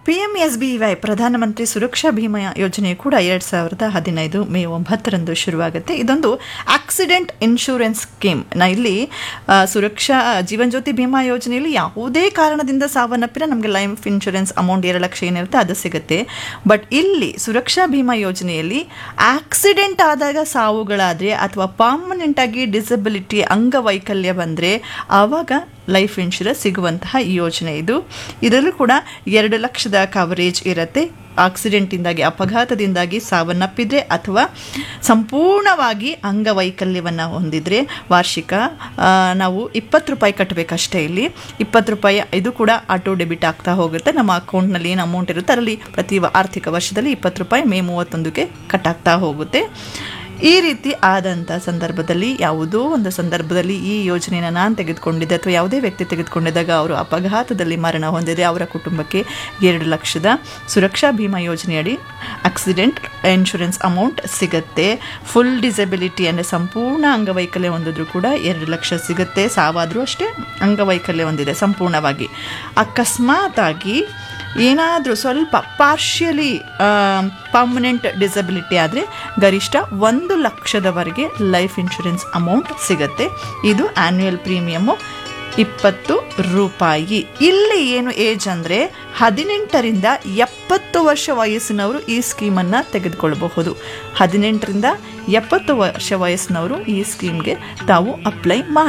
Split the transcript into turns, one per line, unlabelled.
P M S B Y Pradhanmantri Suraksha Bima ಯೋಜನೆ ಕೂಡ ಎರಡು ಸಾವಿರದ ಹದಿನೈದು ಮೇ ಒಂಬತ್ತರಂದು ಶುರುವಾಗುತ್ತೆ ಇದೊಂದು ಆಕ್ಸಿಡೆಂಟ್ ಇನ್ಶೂರೆನ್ಸ್ ಸ್ಕೀಮ್ ನಾ ಇಲ್ಲಿ ಆ, ಸುರಕ್ಷಾ ಜೀವನ್ ಜ್ಯೋತಿ ಭೀಮಾ ಯೋಜನೆಯಲ್ಲಿ ಯಾವುದೇ ಕಾರಣದಿಂದ ಸಾವನ್ನಪ್ಪಿದ್ರೆ ನಮಗೆ ಲೈಫ್ ಇನ್ಶೂರೆನ್ಸ್ ಅಮೌಂಟ್ ಎರಡು ಲಕ್ಷ ಏನಿರುತ್ತೆ ಅದು ಸಿಗುತ್ತೆ ಬಟ್ ಇಲ್ಲಿ ಸುರಕ್ಷಾ ಭೀಮಾ ಯೋಜನೆಯಲ್ಲಿ ಆಕ್ಸಿಡೆಂಟ್ ಆದಾಗ ಸಾವುಗಳಾದರೆ ಅಥವಾ ಪರ್ಮನೆಂಟ್ ಆಗಿ ಡಿಸಬಿಲಿಟಿ ಅಂಗವೈಕಲ್ಯ ಬಂದರೆ ಆವಾಗ ಲೈಫ್ ಇನ್ಶೂರೆನ್ಸ್ ಸಿಗುವಂತಹ ಈ ಯೋಜನೆ ಇದು ಇದರಲ್ಲೂ ಕೂಡ ಎರಡು ಲಕ್ಷದ ಕವರೇಜ್ ಇರುತ್ತೆ ಆಕ್ಸಿಡೆಂಟಿಂದಾಗಿ ಅಪಘಾತದಿಂದಾಗಿ ಸಾವನ್ನಪ್ಪಿದ್ರೆ ಅಥವಾ ಸಂಪೂರ್ಣವಾಗಿ ಅಂಗವೈಕಲ್ಯವನ್ನು ಹೊಂದಿದ್ರೆ ವಾರ್ಷಿಕ ಆ, ನಾವು ಇಪ್ಪತ್ತು ರೂಪಾಯಿ ಕಟ್ಟಬೇಕಷ್ಟೇ ಇಲ್ಲಿ ಇಪ್ಪತ್ತು ರೂಪಾಯಿ ಇದು ಕೂಡ ಆಟೋ ಡೆಬಿಟ್ ಆಗ್ತಾ ಹೋಗುತ್ತೆ ನಮ್ಮ ಅಕೌಂಟ್ನಲ್ಲಿ ಏನು ಅಮೌಂಟ್ ಇರುತ್ತೆ ಅದರಲ್ಲಿ ಪ್ರತಿ ವ- ಆರ್ಥಿಕ ವರ್ಷದಲ್ಲಿ ಇಪ್ಪತ್ತು ರೂಪಾಯಿ ಮೇ ಮೂವತ್ತೊಂದಕ್ಕೆ ಕಟ್ಟಾಗ್ತಾ ಹೋಗುತ್ತೆ ಈ ರೀತಿ ಆದಂಥ ಸಂದರ್ಭದಲ್ಲಿ ಯಾವುದೋ ಒಂದು ಸಂದರ್ಭದಲ್ಲಿ ಈ ಯೋಜನೆಯನ್ನು ನಾನು ತೆಗೆದುಕೊಂಡಿದ್ದೆ ಅಥವಾ ಯಾವುದೇ ವ್ಯಕ್ತಿ ತೆಗೆದುಕೊಂಡಿದ್ದಾಗ ಅವರು ಅಪಘಾತದಲ್ಲಿ ಮರಣ ಹೊಂದಿದೆ ಅವರ ಕುಟುಂಬಕ್ಕೆ ಎರಡು ಲಕ್ಷದ ಸುರಕ್ಷಾ ಭೀಮಾ ಯೋಜನೆಯಡಿ ಆಕ್ಸಿಡೆಂಟ್ ಇನ್ಶೂರೆನ್ಸ್ ಅಮೌಂಟ್ ಸಿಗುತ್ತೆ ಫುಲ್ ಡಿಸಬಿಲಿಟಿ ಅಂದರೆ ಸಂಪೂರ್ಣ ಅಂಗವೈಕಲ್ಯ ಹೊಂದಿದ್ರು ಕೂಡ ಎರಡು ಲಕ್ಷ ಸಿಗುತ್ತೆ ಸಾವಾದರೂ ಅಷ್ಟೇ ಅಂಗವೈಕಲ್ಯ ಹೊಂದಿದೆ ಸಂಪೂರ್ಣವಾಗಿ ಅಕಸ್ಮಾತಾಗಿ ಏನಾದರೂ ಸ್ವಲ್ಪ ಪಾರ್ಷಿಯಲಿ ಪರ್ಮನೆಂಟ್ ಡಿಸಬಿಲಿಟಿ ಆದರೆ ಗರಿಷ್ಠ ಒಂದು ಲಕ್ಷದವರೆಗೆ ಲೈಫ್ ಇನ್ಶೂರೆನ್ಸ್ ಅಮೌಂಟ್ ಸಿಗುತ್ತೆ ಇದು ಆ್ಯನ್ಯುಯಲ್ ಪ್ರೀಮಿಯಮ್ಮು ಇಪ್ಪತ್ತು ರೂಪಾಯಿ ಇಲ್ಲಿ ಏನು ಏಜ್ ಅಂದರೆ ಹದಿನೆಂಟರಿಂದ ಎಪ್ಪತ್ತು ವರ್ಷ ವಯಸ್ಸಿನವರು ಈ ಸ್ಕೀಮನ್ನು ತೆಗೆದುಕೊಳ್ಳಬಹುದು ಹದಿನೆಂಟರಿಂದ ಎಪ್ಪತ್ತು ವರ್ಷ ವಯಸ್ಸಿನವರು ಈ ಸ್ಕೀಮ್ಗೆ ತಾವು ಅಪ್ಲೈ ಮಾಡಿ